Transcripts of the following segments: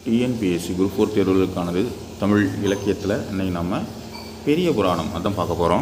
TNPSC group four தேர்வுகளுக்கானது தமிழ் இலக்கியத்தில் இன்னைக்கு நம்ம பெரிய புராணம் அதான் பார்க்க போகிறோம்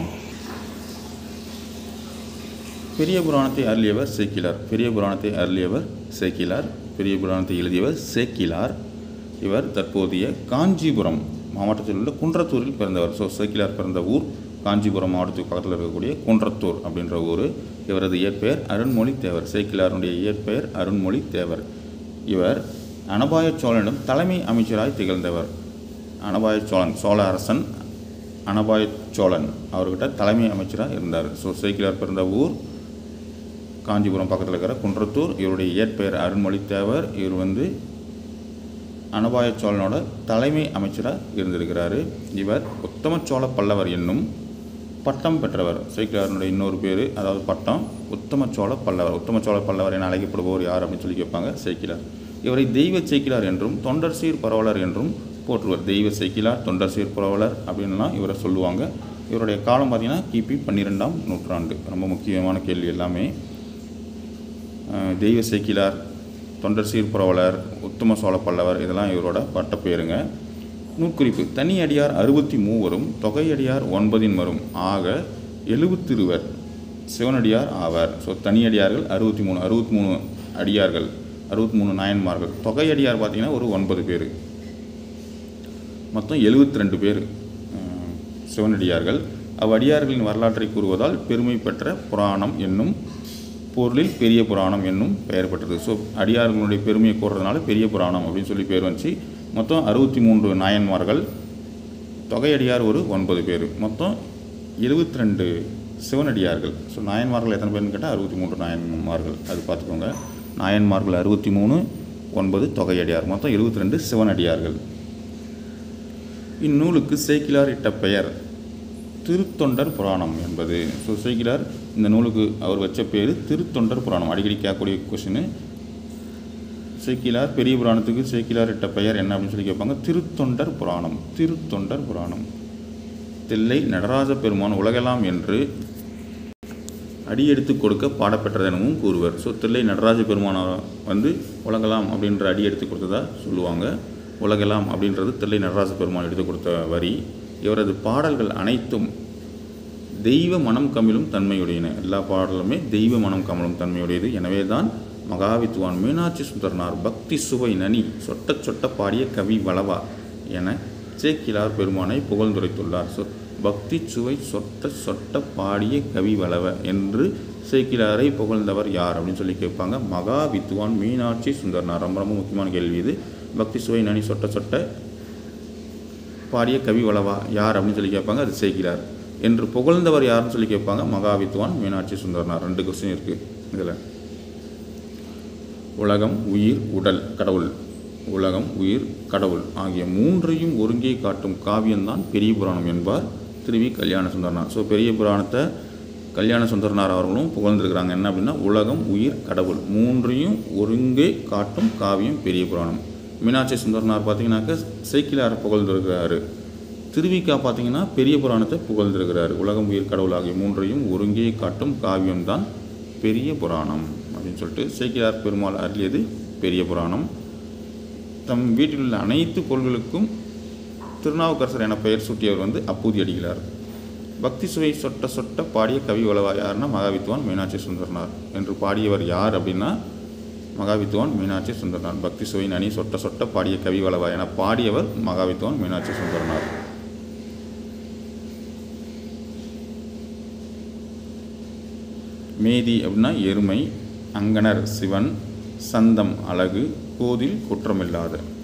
பெரிய புராணத்தை அருளியவர் சேக்கிலார் பெரிய புராணத்தை அருளியவர் சேக்கிலார் பெரிய புராணத்தை எழுதியவர் சேக்கிலார் இவர் தற்போதைய காஞ்சிபுரம் மாவட்டத்தில் உள்ள குன்றத்தூரில் பிறந்தவர் ஸோ சேக்கிலார் பிறந்த ஊர் காஞ்சிபுரம் மாவட்டத்துக்கு பக்கத்தில் இருக்கக்கூடிய குன்றத்தூர் அப்படின்ற ஊர் இவரது இயற்பெயர் அருண்மொழி தேவர் சேக்கிலாருடைய இயற்பெயர் அருண்மொழி தேவர் இவர் அனபாய சோழனிடம் தலைமை அமைச்சராய் திகழ்ந்தவர் அனபாய சோழன் சோழ அரசன் அனபாய சோழன் அவர்கிட்ட தலைமை அமைச்சராக இருந்தார் ஸோ சேக்கிலார் பிறந்த ஊர் காஞ்சிபுரம் பக்கத்தில் இருக்கிற குன்றத்தூர் இவருடைய இயற்பெயர் அருண்மொழி தேவர் இவர் வந்து அனபாய சோழனோட தலைமை அமைச்சராக இருந்திருக்கிறாரு இவர் உத்தம சோழ பல்லவர் என்னும் பட்டம் பெற்றவர் சேக்கிலாரனுடைய இன்னொரு பேர் அதாவது பட்டம் உத்தம சோழ பல்லவர் உத்தம சோழ பல்லவர் என அழைக்கப்படுபவர் யார் அப்படின்னு சொல்லி கேட்பாங்க சேக்கிலார் இவரை தெய்வ சேக்கிலார் என்றும் தொண்டர் சீர் பரவலர் என்றும் போற்றுவர் தெய்வ சேக்கிலார் தொண்டர் சீர் பரவலர் அப்படின்லாம் இவரை சொல்லுவாங்க இவருடைய காலம் பார்த்தீங்கன்னா கிபி பன்னிரெண்டாம் நூற்றாண்டு ரொம்ப முக்கியமான கேள்வி எல்லாமே அஹ், தெய்வ சேக்கிலார் தொண்டர் சீர் புரவலர் உத்தம சோழ பல்லவர் இதெல்லாம் இவரோட பட்டப்பேருங்க நூற்குறிப்பு தனி அடியார் அறுபத்தி மூவரும் தொகையடியார் ஒன்பதின் வரும் ஆக எழுபத்திருவர் சிவனடியார் ஆவர் ஸோ தனியடியார்கள் அறுபத்தி மூணு அறுபத்தி மூணு அடியார்கள் அறுபத்தி மூணு நாயன்மார்கள் தொகையடியார் பார்த்தீங்கன்னா ஒரு ஒன்பது பேர் மொத்தம் எழுபத்தி ரெண்டு பேர் அஹ், சிவனடியார்கள் அவ்வடியார்களின் வரலாற்றை கூறுவதால் பெருமை பெற்ற புராணம் என்னும் பொருளில் பெரிய புராணம் என்னும் பெயர் பெற்றது ஸோ அடியார்களுடைய பெருமையை கூறுறதுனால பெரிய புராணம் அப்படின்னு சொல்லி பேர் வந்துச்சு மொத்தம் அறுபத்தி மூன்று நாயன்மார்கள் தொகையடியார் ஒரு ஒன்பது பேர் மொத்தம் எழுபத்தி ரெண்டு சிவனடியார்கள் ஸோ நாயன்மார்கள் எத்தனை பேர்னு கேட்டால் அறுபத்தி மூன்று நாயன்மார்கள் அது பார்த்துக்கோங்க நாயன்மார்கள் அறுபத்தி மூணு ஒன்பது தொகையடியார் மொத்தம் எழுபத்தி ரெண்டு சிவனடியார்கள் இந்நூலுக்கு சேக்கிலார் இட்ட பெயர் திருத்தொண்டர் புராணம் என்பது ஸோ சேக்கிலார் இந்த நூலுக்கு அவர் வச்ச பேர் திருத்தொண்டர் புராணம் அடிக்கடி கேட்கக்கூடிய கொஷின் சேக்கிலார் பெரிய புராணத்துக்கு சேக்கிலார் இட்ட பெயர் என்ன அப்படின்னு சொல்லி கேட்பாங்க திருத்தொண்டர் புராணம் திருத்தொண்டர் புராணம் தில்லை நடராஜ பெருமான் உலகெல்லாம் என்று அடியெடுத்து கொடுக்க பாடப்பெற்றது எனவும் கூறுவர் ஸோ தில்லை நடராஜ பெருமானை வந்து உலகலாம் அப்படின்ற அடி எடுத்து கொடுத்ததா சொல்லுவாங்க உலகெல்லாம் அப்படின்றது தில்லை நடராஜ பெருமான் எடுத்து கொடுத்த வரி இவரது பாடல்கள் அனைத்தும் தெய்வ மனம் கமிழும் தன்மையுடையன எல்லா பாடலுமே தெய்வ மனம் கமலும் தன்மையுடையது எனவே தான் மகாவித்வான் மீனாட்சி சுந்தரனார் பக்தி சுவை நனி சொட்ட சொட்ட பாடிய கவி வளவா என சேக்கிலார் பெருமானை புகழ்ந்துரைத்துள்ளார் சொ பக்தி சுவை சொட்ட சொட்ட பாடிய கவி வளவ என்று சேக்கிலாரை புகழ்ந்தவர் யார் அப்படின்னு சொல்லி கேட்பாங்க மகா வித்வான் மீனாட்சி சுந்தரனார் ரொம்ப ரொம்ப முக்கியமான கேள்வி இது பக்தி சுவை நனி சொட்ட சொட்ட பாடிய கவி வளவா யார் அப்படின்னு சொல்லி கேட்பாங்க அது சேக்கிலார் என்று புகழ்ந்தவர் யாருன்னு சொல்லி கேட்பாங்க மகாவித்வான் மீனாட்சி சுந்தரனார் ரெண்டு கொஸ்டின் இருக்குது இதில் உலகம் உயிர் உடல் கடவுள் உலகம் உயிர் கடவுள் ஆகிய மூன்றையும் ஒருங்கே காட்டும் காவியம்தான் பெரிய புராணம் என்பார் திருவி கல்யாண சுந்தரனார் ஸோ பெரிய புராணத்தை கல்யாண சுந்தரனார் அவர்களும் புகழ்ந்திருக்கிறாங்க என்ன அப்படின்னா உலகம் உயிர் கடவுள் மூன்றையும் ஒருங்கே காட்டும் காவியம் பெரிய புராணம் மீனாட்சி சுந்தரனார் பார்த்தீங்கன்னாக்க சேக்கிலார் புகழ்ந்திருக்கிறாரு திருவிக்கா பார்த்தீங்கன்னா பெரிய புராணத்தை புகழ்ந்திருக்கிறார் உலகம் உயிர் கடவுள் ஆகிய மூன்றையும் ஒருங்கே காட்டும் காவியம்தான் பெரிய புராணம் அப்படின்னு சொல்லிட்டு சேக்கிலார் பெருமாள் அருளியது பெரிய புராணம் தம் வீட்டில் உள்ள அனைத்து பொருள்களுக்கும் திருநாவுக்கரசர் என பெயர் சூட்டியவர் வந்து அப்பூதி அடிகளார் பக்தி சுவை சொட்ட சொட்ட பாடிய கவி வளவா யாருன்னா மகாவித்வான் மீனாட்சி சுந்தரனார் என்று பாடியவர் யார் அப்படின்னா மகாவித்வான் மீனாட்சி சுந்தரனார் பக்தி சுவை நனி சொட்ட சொட்ட பாடிய கவி வளவா என பாடியவர் மகாவித்வான் மீனாட்சி சுந்தரனார் மேதி அப்படின்னா எருமை அங்கனர் சிவன் சந்தம் அழகு கோதில் குற்றமில்லாத